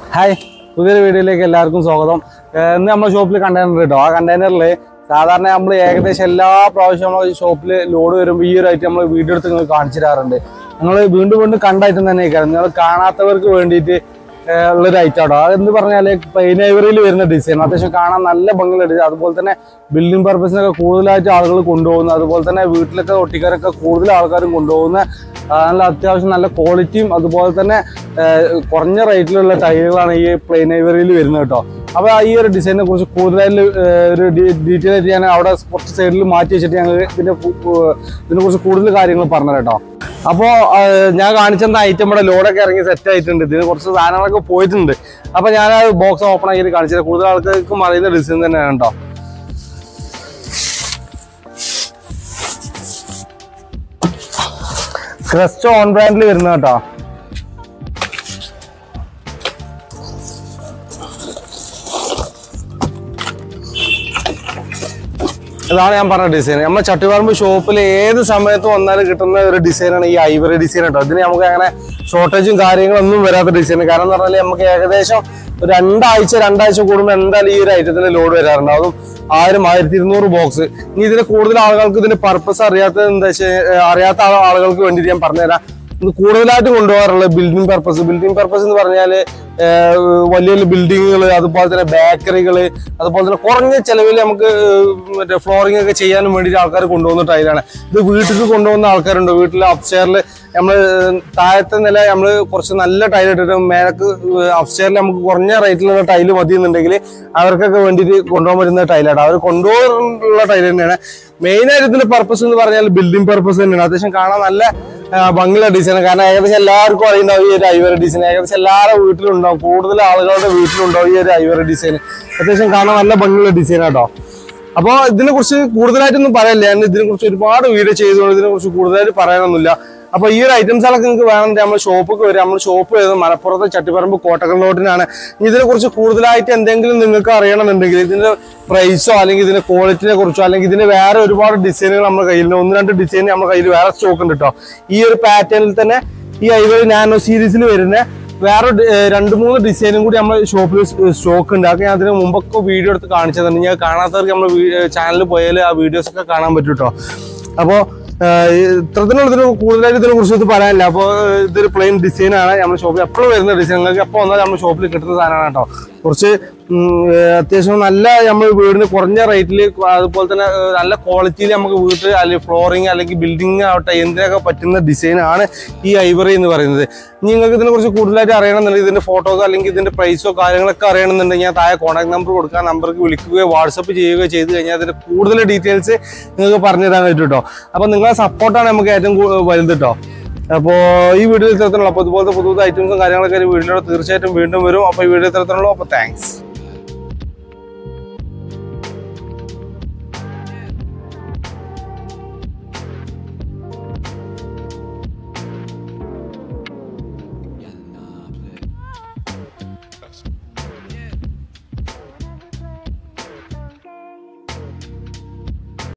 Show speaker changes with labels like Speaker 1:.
Speaker 1: hi പുതിയൊരു വീഡിയോയിലേക്ക് എല്ലാവർക്കും സ്വാഗതം ഏഹ് ഇന്ന് നമ്മുടെ ഷോപ്പിൽ കണ്ടെയ്നർ കേട്ടോ ആ കണ്ടെയ്നറിൽ സാധാരണ നമ്മൾ ഏകദേശം എല്ലാ പ്രാവശ്യവും നമ്മൾ ഷോപ്പിൽ ലോഡ് വരുമ്പോൾ ഈ ഒരു ഐറ്റം നമ്മൾ വീഡിയോ എടുത്ത് നിങ്ങൾ കാണിച്ചു തരാറുണ്ട് നിങ്ങൾ വീണ്ടും വീണ്ടും കണ്ട ഐറ്റം തന്നെ ആയിരിക്കും നിങ്ങൾ കാണാത്തവർക്ക് വേണ്ടിയിട്ട് ഏഹ് ഉള്ളൊരു ഐറ്റം ആട്ടോ അതെന്ന് പറഞ്ഞാൽ പൈനൈവറിയിൽ വരുന്ന ഡിസൈൻ അത്യാവശ്യം കാണാൻ നല്ല ഭംഗിയുള്ള ഡിസൈൻ അതുപോലെ തന്നെ ബിൽഡിംഗ് പർപ്പസിനൊക്കെ കൂടുതലായിട്ട് ആളുകൾ കൊണ്ടുപോകുന്നു അതുപോലെ തന്നെ വീട്ടിലൊക്കെ ഒട്ടിക്കാരൊക്കെ കൂടുതൽ ആൾക്കാരും കൊണ്ടുപോകുന്ന ആ, നല്ല അത്യാവശ്യം നല്ല ക്വാളിറ്റിയും അതുപോലെ തന്നെ ഏഹ്, കുറഞ്ഞ റേറ്റിലുള്ള ടൈലുകളാണ് ഈ പ്ലെയിൻ ഐവറിയിൽ വരുന്നത് കേട്ടോ അപ്പോൾ ഈ ഒരു ഡിസൈനെ കുറിച്ച് കൂടുതലായിട്ട് ഏഹ്, ഒരു ഡീറ്റെയിൽ ആയിട്ട് ഞാൻ അവിടെ കുറച്ച് സൈഡിൽ മാറ്റി വെച്ചിട്ട് ഞങ്ങൾ ഇതിന്റെ കു- ഏഹ്, ഇതിനെ കുറിച്ച് കൂടുതൽ കാര്യങ്ങൾ പറഞ്ഞു കേട്ടോ അപ്പോൾ ഞാൻ കാണിച്ചെന്ന ഐറ്റം ഇവിടെ ലോഡൊക്കെ ഇറങ്ങി സെറ്റ് ആയിട്ടുണ്ട് ഇതിന് കുറച്ച് സാധനങ്ങളൊക്കെ പോയിട്ടുണ്ട് അപ്പോൾ ഞാൻ ആ ബോക്സ് ഓപ്പൺ ആക്കി കാണിച്ചത് കൂടുതൽ ആൾക്കാർക്കും അറിയുന്ന ഡിസൈൻ തന്നെയാണ് കേട്ടോ ക്രസ്റ്റ് ഓൺ ബ്രാൻഡിൽ വരുന്ന കേട്ടോ ഇതാണ് ഞാൻ പറഞ്ഞ ഡിസൈൻ നമ്മുടെ ചട്ടിപ്പറമ്പ് ഷോപ്പിൽ ഏത് സമയത്ത് വന്നാലും കിട്ടുന്ന ഒരു ഡിസൈനാണ് ഈ ഐവറി ഡിസൈൻ കേട്ടോ ഇതിന് നമുക്ക് അങ്ങനെ ഷോർട്ടേജും കാര്യങ്ങളൊന്നും വരാത്ത ഡിസൈൻ കാരണം എന്ന് പറഞ്ഞാൽ നമുക്ക് ഏകദേശം ഒരു രണ്ടാഴ്ച രണ്ടാഴ്ച കൂടുമ്പോൾ എന്തായാലും ഈ ഒരു ഐറ്റത്തിന് ലോഡ് വരാറുണ്ട് അതും ആയിരം ആയിരത്തി ഇരുന്നൂറ് ബോക്സ് ഇനി ഇതിന് കൂടുതൽ ആളുകൾക്ക് ഇതിന്റെ പർപ്പസ് അറിയാത്തത് എന്താ വെച്ചാൽ അറിയാത്ത ആൾ- ആളുകൾക്ക് വേണ്ടിയിട്ട് ഞാൻ പറഞ്ഞുതരാം ഇത് കൂടുതലായിട്ട് കൊണ്ടുപോകാറുള്ളത് ബിൽഡിംഗ് പർപ്പസ് ബിൽഡിംഗ് പർപ്പസ് എന്ന് പറഞ്ഞാൽ വലിയ വലിയ ബിൽഡിങ്ങുകൾ അതുപോലെ തന്നെ ബേക്കറികൾ അതുപോലെ തന്നെ കുറഞ്ഞ ചെലവിൽ നമുക്ക് ഏഹ്, മറ്റേ ഫ്ലോറിംഗ് ഒക്കെ ചെയ്യാനും വേണ്ടിയിട്ട് ആൾക്കാർ കൊണ്ടുപോകുന്ന ടൈലാണ് ഇത് വീട്ടിൽ കൊണ്ടുപോകുന്ന ആൾക്കാരുണ്ട് വീട്ടിൽ അപ്സ്റ്റെയറിൽ നമ്മൾ താഴത്തെ നില നമ്മൾ കുറച്ച് നല്ല ടൈൽ ഇട്ടിട്ട് മേലക്ക് അപ്സ്റ്റെയറിൽ നമുക്ക് കുറഞ്ഞ റേറ്റിലുള്ള ടൈല് മതി എന്നുണ്ടെങ്കിൽ അവർക്കൊക്കെ വേണ്ടിയിട്ട് കൊണ്ടുപോകാൻ പറ്റുന്ന ടൈലാണ് അവർ കൊണ്ടുപോകാനുള്ള ടൈൽ തന്നെയാണ് മെയിൻ ആയിട്ട് ഇതിന്റെ പർപ്പസ് എന്ന് പറഞ്ഞാൽ ബിൽഡിംഗ് പർപ്പസ് തന്നെയാണ് അത്യാവശ്യം കാണാൻ നല്ല ആ, ഭംഗിയുള്ള ഡിസൈൻ കാരണം ഏകദേശം എല്ലാവർക്കും അറിയുണ്ടാവും ഈ ഒരു ഐവറി ഡിസൈൻ ഏകദേശം എല്ലാവരുടെ വീട്ടിലുണ്ടാവും കൂടുതൽ ആളുകളുടെ വീട്ടിലുണ്ടാവും ഈ ഒരു ഐവറി ഡിസൈൻ അത്യാവശ്യം കാണാൻ നല്ല ഭംഗിയുള്ള ഡിസൈൻ ആട്ടോ അപ്പോൾ ഇതിനെ കുറിച്ച് കൂടുതലായിട്ടൊന്നും പറയില്ല ഞാൻ ഇതിനെ കുറിച്ച് ഒരുപാട് വീഡിയോ ചെയ്തുകൊണ്ട് ഇതിനെ കുറിച്ച് കൂടുതലായിട്ട് പറയാനൊന്നുമില്ല അപ്പോൾ ഈ ഒരു ഐറ്റംസുകളൊക്കെ നിങ്ങൾക്ക് വേണമെങ്കിൽ നമ്മൾ ഷോപ്പിൽ വരും നമ്മൾ ഷോപ്പ് വരുന്നത് മലപ്പുറത്ത് ചട്ടിപ്പറമ്പ് കോട്ടക്കൽ റോഡിനാണ് ഇനി ഇതിനെ കുറിച്ച് കൂടുതലായിട്ട് എന്തെങ്കിലും നിങ്ങൾക്ക് അറിയണമെന്നുണ്ടെങ്കിൽ ഇതിന്റെ പ്രൈസോ അല്ലെങ്കിൽ ഇതിന്റെ ക്വാളിറ്റിനെ കുറിച്ചോ അല്ലെങ്കിൽ ഇതിന്റെ വേറെ ഒരുപാട് ഡിസൈനുകൾ നമ്മുടെ കയ്യിൽ ഒന്ന് രണ്ട് ഡിസൈൻ നമ്മുടെ കയ്യിൽ വേറെ സ്റ്റോക്ക് ഉണ്ട് കേട്ടോ ഈ ഒരു പാറ്റേണിൽ തന്നെ ഈ ഐവറി നാനോ സീരീസിൽ വരുന്ന വേറെ ഡി- ഏർ രണ്ട് മൂന്ന് ഡിസൈനും കൂടി നമ്മുടെ ഷോപ്പിൽ സ്റ്റോക്ക് ഉണ്ട് അതൊക്കെ ഞാൻ അതിന് മുമ്പൊക്കെ വീഡിയോ എടുത്ത് കാണിച്ചതുണ്ട് ഞാൻ കാണാത്തവർക്ക് നമ്മൾ ചാനലിൽ പോയാൽ ആ വീഡിയോസ് ഒക്കെ കാണാൻ പറ്റും കേട്ടോ അപ്പോൾ ഇത്രത്തിനുള്ള ഇതിന് കൂടുതലായിട്ട് ഇതിനെ കുറിച്ച് ഇത് പറയാനില്ല അപ്പോൾ ഇതൊരു പ്ലെയിൻ ഡിസൈനാണ് നമ്മുടെ ഷോപ്പിൽ എപ്പോഴും വരുന്ന ഡിസൈൻ നിങ്ങൾക്ക് എപ്പോൾ വന്നാൽ നമ്മുടെ ഷോപ്പിൽ കിട്ടുന്ന സാധനമാണ് കേട്ടോ കുറച്ച് ഉം, ഏർ അത്യാവശ്യം നല്ല നമ്മൾ വീടിന് കുറഞ്ഞ റേറ്റിൽ അതുപോലെ തന്നെ ഏർ നല്ല ക്വാളിറ്റിയിൽ നമുക്ക് വീട്ടിൽ അല്ലെങ്കിൽ ഫ്ലോറിങ് അല്ലെങ്കിൽ ബിൽഡിംഗ് ആവട്ടെ എന്തിനൊക്കെ പറ്റുന്ന ഡിസൈനാണ് ഈ ഐവറി എന്ന് പറയുന്നത് ഇനി നിങ്ങൾക്ക് ഇതിനെ കുറിച്ച് കൂടുതലായിട്ട് അറിയണമെന്നുണ്ടെങ്കിൽ ഇതിന്റെ ഫോട്ടോസോ അല്ലെങ്കിൽ ഇതിന്റെ പ്രൈസോ കാര്യങ്ങളൊക്കെ അറിയണമെന്നുണ്ടെങ്കിൽ ഞാൻ താഴെ കോൺടാക്ട് നമ്പർ കൊടുക്കാൻ നമ്പർക്ക് വിളിക്കുകയോ വാട്സപ്പ് ചെയ്യുകയോ ചെയ്ത് കഴിഞ്ഞാൽ അതിന്റെ കൂടുതൽ ഡീറ്റെയിൽസ് നിങ്ങൾക്ക് പറഞ്ഞു തരാൻ പറ്റും കേട്ടോ അപ്പോൾ നിങ്ങളെ സപ്പോർട്ടാണ് നമുക്ക് ഏറ്റവും കൂ- വലുത് കേട്ടോ അപ്പോൾ ഈ വീഡിയോ ഇത്തരത്തിലുള്ള അപ്പോൾ ഇതുപോലത്തെ പുതിയ ഐറ്റംസും കാര്യങ്ങളൊക്കെ ഈ വീഡിയോയിലൂടെ തീർച്ചയായിട്ടും വീണ്ടും വരും അപ്പോൾ ഈ വീഡിയോ ഇത്തരത്തിലുള്ള അപ്പോൾ താങ്ക്സ്